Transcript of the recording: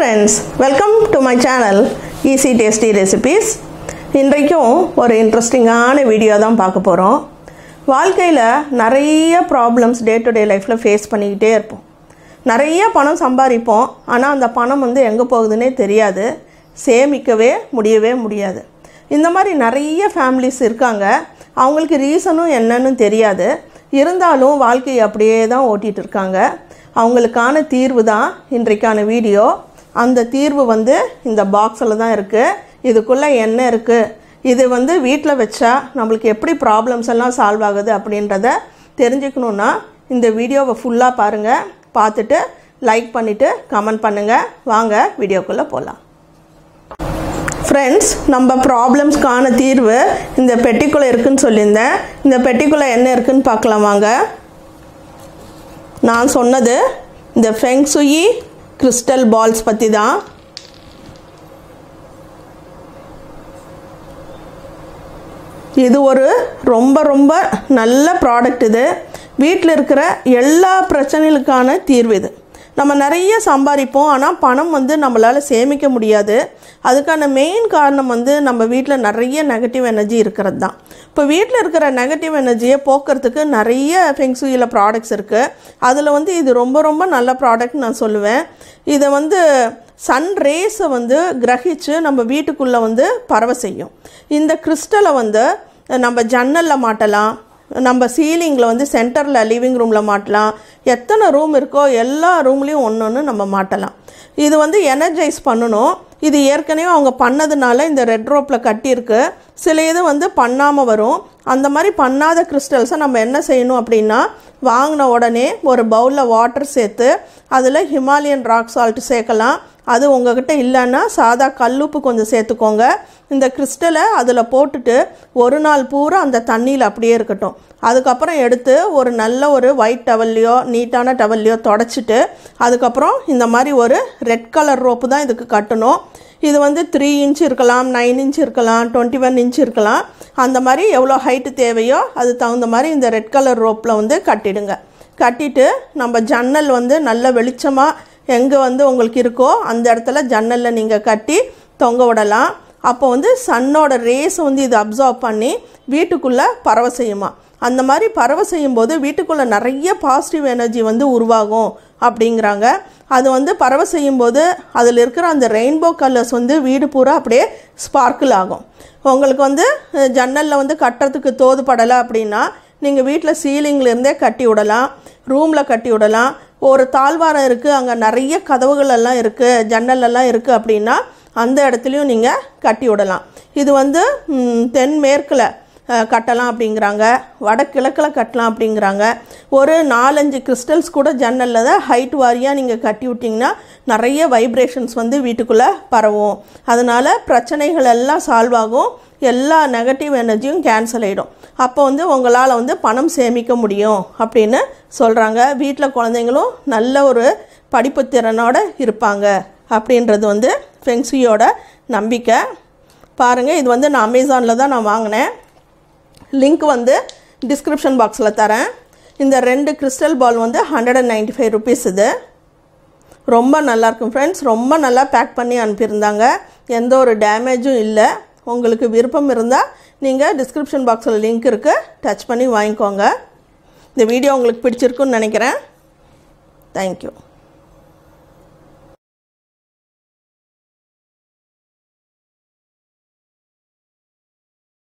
friends welcome to my channel easy tasty recipes இன்றைக்கும் ஒரு இன்ட்ரெஸ்டிங்கான வீடியோ தான் பார்க்க போகிறோம் வாழ்க்கையில் நிறைய ப்ராப்ளம்ஸ் டே டு டே லைஃப்பில் ஃபேஸ் பண்ணிக்கிட்டே இருப்போம் நிறைய பணம் சம்பாதிப்போம் ஆனால் அந்த பணம் வந்து எங்கே போகுதுன்னே தெரியாது சேமிக்கவே முடியவே முடியாது இந்த மாதிரி நிறைய ஃபேமிலிஸ் இருக்காங்க அவங்களுக்கு ரீசனும் என்னன்னு தெரியாது இருந்தாலும் வாழ்க்கையை அப்படியே தான் ஓட்டிகிட்டு இருக்காங்க அவங்களுக்கான தீர்வு தான் இன்றைக்கான வீடியோ அந்த தீர்வு வந்து இந்த பாக்ஸில் தான் இருக்குது இதுக்குள்ளே என்ன இருக்குது இது வந்து வீட்டில் வச்சா நம்மளுக்கு எப்படி ப்ராப்ளம்ஸ் எல்லாம் சால்வ் ஆகுது அப்படின்றத தெரிஞ்சுக்கணுன்னா இந்த வீடியோவை ஃபுல்லாக பாருங்கள் பார்த்துட்டு லைக் பண்ணிவிட்டு கமெண்ட் பண்ணுங்கள் வாங்க வீடியோக்குள்ளே போகலாம் ஃப்ரெண்ட்ஸ் நம்ம ப்ராப்ளம்ஸ்க்கான தீர்வு இந்த பெட்டிக்குள்ளே இருக்குன்னு சொல்லியிருந்தேன் இந்த பெட்டிக்குள்ளே என்ன இருக்குன்னு பார்க்கலாம் வாங்க நான் சொன்னது இந்த ஃபெங்சுயி கிறிஸ்டல் பால்ஸ் பற்றி தான் இது ஒரு ரொம்ப ரொம்ப நல்ல ப்ராடக்ட் இது வீட்டில் இருக்கிற எல்லா பிரச்சனைகளுக்கான தீர்வு இது நம்ம நிறைய சம்பாதிப்போம் ஆனால் பணம் வந்து நம்மளால் சேமிக்க முடியாது அதுக்கான மெயின் காரணம் வந்து நம்ம வீட்டில் நிறைய நெகட்டிவ் எனர்ஜி இருக்கிறது தான் இப்போ வீட்டில் இருக்கிற நெகட்டிவ் எனர்ஜியை போக்குறதுக்கு நிறைய ஃபெங்சுயில் ப்ராடக்ட்ஸ் இருக்குது அதில் வந்து இது ரொம்ப ரொம்ப நல்ல ப்ராடக்ட் நான் சொல்லுவேன் இதை வந்து சன் ரேஸை வந்து கிரகிச்சு நம்ம வீட்டுக்குள்ளே வந்து பரவ செய்யும் இந்த கிறிஸ்டலை வந்து நம்ம ஜன்னலில் மாட்டலாம் நம்ம சீலிங்கில் வந்து சென்டரில் லிவிங் ரூமில் மாட்டலாம் எத்தனை ரூம் இருக்கோ எல்லா ரூம்லேயும் ஒன்று ஒன்று நம்ம மாட்டலாம் இது வந்து எனர்ஜைஸ் பண்ணணும் இது ஏற்கனவே அவங்க பண்ணதுனால இந்த ரெட் ரோப்பில் கட்டியிருக்கு சில இது வந்து பண்ணாமல் வரும் அந்த மாதிரி பண்ணாத கிறிஸ்டல்ஸை நம்ம என்ன செய்யணும் அப்படின்னா வாங்கின உடனே ஒரு பவுலில் வாட்டர் சேர்த்து அதில் ஹிமாலயன் ராக் சால்ட் சேர்க்கலாம் அது உங்ககிட்ட இல்லைன்னா சாதா கல்லுப்பு கொஞ்சம் சேர்த்துக்கோங்க இந்த கிறிஸ்டலை அதில் போட்டுட்டு ஒரு நாள் பூரா அந்த தண்ணியில் அப்படியே இருக்கட்டும் அதுக்கப்புறம் எடுத்து ஒரு நல்ல ஒரு ஒயிட் டவல்லையோ நீட்டான டவல்லையோ தொடச்சிட்டு அதுக்கப்புறம் இந்த மாதிரி ஒரு ரெட் கலர் ரோப்பு தான் இதுக்கு கட்டணும் இது வந்து த்ரீ இன்ச் இருக்கலாம் நைன் இன்ச் இருக்கலாம் டுவெண்ட்டி ஒன் இன்ச் இருக்கலாம் அந்த மாதிரி எவ்வளோ ஹைட்டு தேவையோ அது தகுந்த மாதிரி இந்த ரெட் கலர் ரோப்பில் வந்து கட்டிடுங்க கட்டிட்டு நம்ம ஜன்னல் வந்து நல்ல வெளிச்சமாக எங்கே வந்து உங்களுக்கு இருக்கோ அந்த இடத்துல ஜன்னலில் நீங்கள் கட்டி தொங்க விடலாம் அப்போ வந்து சன்னோட ரேஸை வந்து இது அப்சர்வ் பண்ணி வீட்டுக்குள்ளே பரவ செய்யுமா அந்த மாதிரி பரவ செய்யும்போது வீட்டுக்குள்ளே நிறைய பாசிட்டிவ் எனர்ஜி வந்து உருவாகும் அப்படிங்கிறாங்க அது வந்து பரவ செய்யும்போது அதில் இருக்கிற அந்த ரெயின்போ கலர்ஸ் வந்து வீடு பூரா அப்படியே ஸ்பார்க்கிள் ஆகும் உங்களுக்கு வந்து ஜன்னலில் வந்து கட்டுறதுக்கு தோதுபடலை அப்படின்னா நீங்கள் வீட்டில் சீலிங்லேருந்தே கட்டி விடலாம் ரூமில் கட்டி விடலாம் ஒரு தாழ்வாரம் இருக்குது அங்கே நிறைய கதவுகள் எல்லாம் இருக்குது ஜன்னல் எல்லாம் இருக்குது அப்படின்னா அந்த இடத்துலையும் நீங்கள் கட்டி விடலாம் இது வந்து தென்மேற்கில் கட்டலாம் அப்படிங்கிறாங்க வடகிழக்கில் கட்டலாம் அப்படிங்கிறாங்க ஒரு நாலஞ்சு கிறிஸ்டல்ஸ் கூட ஜன்னலில் தான் ஹைட் வாரியாக நீங்கள் கட்டி விட்டிங்கன்னா நிறைய வைப்ரேஷன்ஸ் வந்து வீட்டுக்குள்ளே பரவும் அதனால் பிரச்சனைகள் எல்லாம் சால்வ் ஆகும் எல்லா நெகட்டிவ் எனர்ஜியும் கேன்சல் ஆகிடும் அப்போ வந்து உங்களால் வந்து பணம் சேமிக்க முடியும் அப்படின்னு சொல்கிறாங்க வீட்டில் குழந்தைங்களும் நல்ல ஒரு படிப்பு திறனோடு இருப்பாங்க அப்படின்றது வந்து ஃபெங்ஸியோட நம்பிக்கை பாருங்கள் இது வந்து நான் அமேசானில் தான் நான் வாங்கினேன் லிங்க் வந்து டிஸ்கிரிப்ஷன் பாக்ஸில் தரேன் இந்த ரெண்டு கிறிஸ்டல் பால் வந்து hundred and ninety five rupees இது ரொம்ப நல்லாயிருக்கும் ஃப்ரெண்ட்ஸ் ரொம்ப நல்லா பேக் பண்ணி அனுப்பியிருந்தாங்க எந்த ஒரு டேமேஜும் இல்லை உங்களுக்கு விருப்பம் இருந்தால் நீங்கள் டிஸ்கிரிப்ஷன் பாக்ஸில் லிங்க் இருக்குது டச் பண்ணி வாங்கிக்கோங்க இந்த வீடியோ உங்களுக்கு பிடிச்சிருக்குன்னு நினைக்கிறேன் தேங்க்யூ